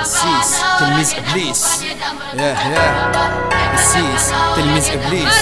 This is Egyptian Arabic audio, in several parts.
السيس تلميذ ابليس ياه ياه السيس تلميذ ابليس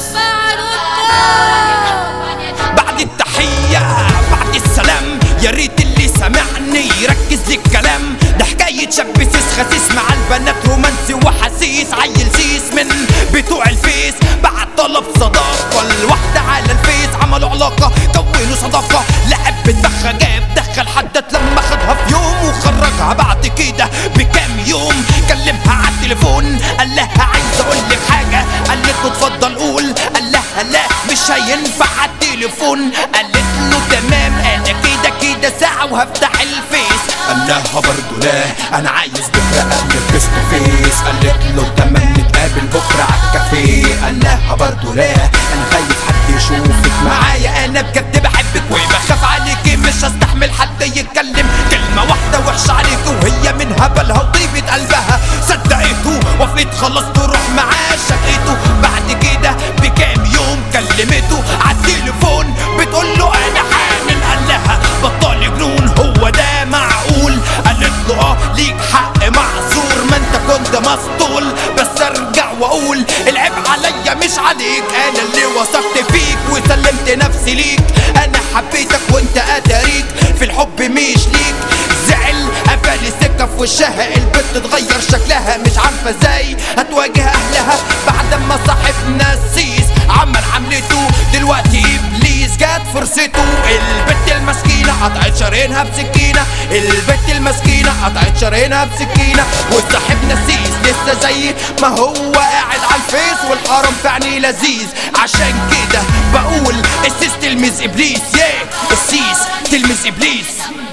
بعد التحية بعد السلام يا ريت اللي سمعني يركز للكلام ده حكاية شاب سيس خسيس مع البنات رومانسي وحسيس عيل سيس من بتوع الفيس بعد طلب صداقة الواحدة على الفيس عملوا علاقة كونوا صداقة لعب بالدخة جاب دخل حدت لما خدها في يوم وخرجها بعد كده بكام يوم كلمها على التليفون قال لها عايز اقول لك حاجة قالت له اتفضل قول قال لها لا مش هينفع على التليفون قالت له تمام انا كده كده ساعة وهفتح الفيس قال لها برضه لا انا عايز بكرة قبل فيس تو فيس قالت له تمام نتقابل بكرة على الكافيه قال لها برضه لا انا خايف حد يشوفك معايا انا بجد بحبك وبخاف عليكي مش هستحمل حد يتكلم كلمة واحدة وحشة عليك وهي من هبلها وطيبة قلبها صدقته وافقت خلاص تروح معاه شقته بعد كده بكام يوم كلمته عالتليفون بتقول له انا حامل قال لها بطل جنون هو ده معقول قالت له اه ليك حق معذور ما انت كنت مسطول بس ارجع واقول العيب عليا مش عليك انا اللي وثقت فيك وسلمت نفسي ليك انا حبيتك وانت اتاريك في الحب مش ليك زعل قفل السكة في وشها البنت تغير شكلها مش عارفة ازاي هتواجه اهلها بعد ما صاحبنا السيس عمل عملته دلوقتي ابليس جات فرصته البنت المسكينة قطعت شرايينها بسكينة البنت المسكينة قطعت شرايينها بسكينة وصاحبنا السيس لسه زي ما هو قاعد على الفيس والحرام في عينيه لذيذ عشان كده بقول السيس تلميذ ابليس ياه السيس تلميذ ابليس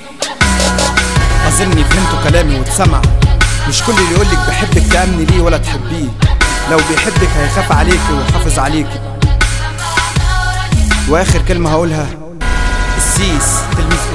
اظني فهمتوا كلامي واتسمع مش كل اللي يقولك بحبك تأمني ليه ولا تحبيه لو بيحبك هيخاف عليكي ويحافظ عليكي واخر كلمة هقولها السيس تلميذ